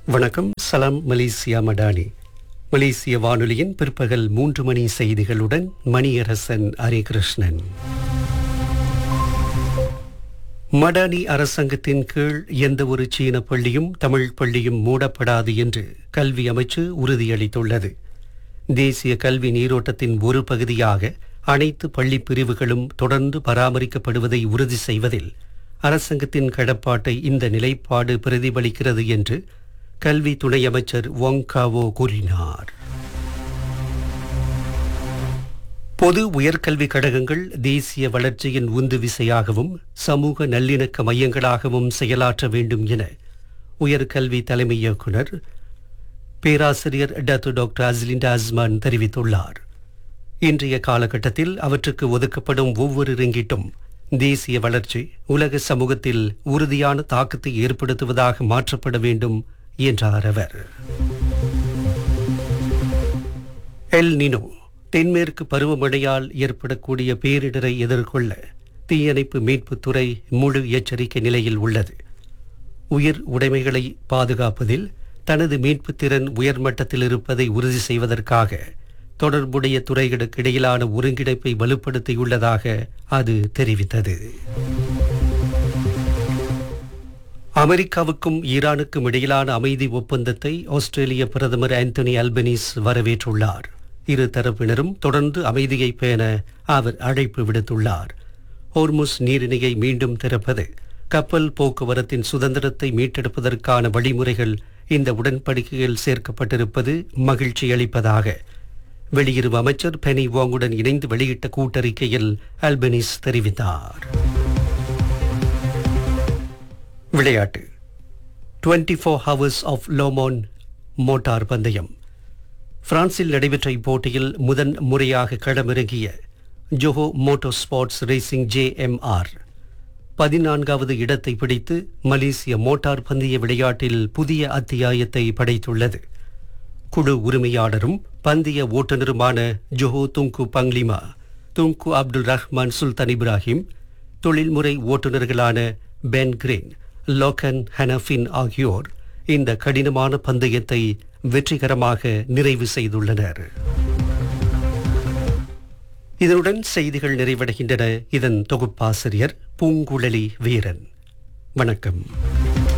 வணக்கம் சலாம் மலேசியா மடானி மலேசிய வானொலியின் பிற்பகல் மூன்று மணி செய்திகளுடன் மணியரசன் ஹரிகிருஷ்ணன் மடானி அரசாங்கத்தின் கீழ் எந்த ஒரு சீன பள்ளியும் தமிழ் பள்ளியும் மூடப்படாது என்று கல்வி அமைச்சு உறுதியளித்துள்ளது தேசிய கல்வி நீரோட்டத்தின் ஒரு பகுதியாக அனைத்து பள்ளி பிரிவுகளும் தொடர்ந்து பராமரிக்கப்படுவதை உறுதி செய்வதில் அரசாங்கத்தின் கடப்பாட்டை இந்த நிலைப்பாடு பிரதிபலிக்கிறது என்று கல்வி துணை அமைச்சர் ஒங்காவோ கூறினார் பொது உயர்கல்வி கழகங்கள் தேசிய வளர்ச்சியின் உந்து விசையாகவும் சமூக நல்லிணக்க மையங்களாகவும் செயலாற்ற வேண்டும் என உயர்கல்வி தலைமை இயக்குனர் பேராசிரியர் டத்து டாக்டர் அஸ்லிண்டா அஸ்மான் தெரிவித்துள்ளார் இன்றைய காலகட்டத்தில் அவற்றுக்கு ஒதுக்கப்படும் ஒவ்வொரு ரிங்கிட்டும் தேசிய வளர்ச்சி உலக சமூகத்தில் உறுதியான தாக்கத்தை ஏற்படுத்துவதாக மாற்றப்பட வேண்டும் என்றார் அவர் எல் நினோ தென்மேற்கு பருவமழையால் ஏற்படக்கூடிய பேரிடரை எதிர்கொள்ள தீயணைப்பு மீட்புத் துறை முழு எச்சரிக்கை நிலையில் உள்ளது உயிர் உடைமைகளை பாதுகாப்பதில் தனது மீட்புத் திறன் உயர்மட்டத்தில் இருப்பதை உறுதி செய்வதற்காக தொடர்புடைய துறைகளுக்கு இடையிலான ஒருங்கிணைப்பை வலுப்படுத்தியுள்ளதாக அது தெரிவித்தது அமெரிக்காவுக்கும் ஈரானுக்கும் இடையிலான அமைதி ஒப்பந்தத்தை ஆஸ்திரேலிய பிரதமர் ஆந்தனி அல்பனீஸ் வரவேற்றுள்ளார் இரு தரப்பினரும் தொடர்ந்து அமைதியை பேண அவர் அழைப்பு விடுத்துள்ளார் ஹோர்முஸ் நீரிணையை மீண்டும் திறப்பது கப்பல் போக்குவரத்தின் சுதந்திரத்தை மீட்டெடுப்பதற்கான வழிமுறைகள் இந்த உடன்படிக்கையில் சேர்க்கப்பட்டிருப்பது மகிழ்ச்சி அளிப்பதாக வெளியுறவு அமைச்சர் பெனி வாங்குடன் இணைந்து வெளியிட்ட கூட்டறிக்கையில் அல்பனீஸ் தெரிவித்தார் விளையாட்டு 24 four hours of Le Mans motor பந்தயம் பிரான்சில் நடைபெற்ற இப்போட்டியில் முதன் முறையாக களமிறங்கிய Johor motor sports racing JMR பதினான்காவது இடத்தை பிடித்து மலேசிய மோட்டார் பந்தய விளையாட்டில் புதிய அத்தியாயத்தை படைத்துள்ளது குழு உரிமையாளரும் பந்தய ஓட்டுநருமான Johor Tunku Panglima Tunku Abdul Rahman Sultan Ibrahim தொழில்முறை ஓட்டுநர்களான பென் கிரேன் லோகன் ஹனஃபின் ஆகியோர் இந்த கடினமான பந்தயத்தை வெற்றிகரமாக நிறைவு செய்துள்ளனர் இதனுடன் செய்திகள் நிறைவடைகின்றன இதன் தொகுப்பாசிரியர் பூங்குழலி வீரன் வணக்கம்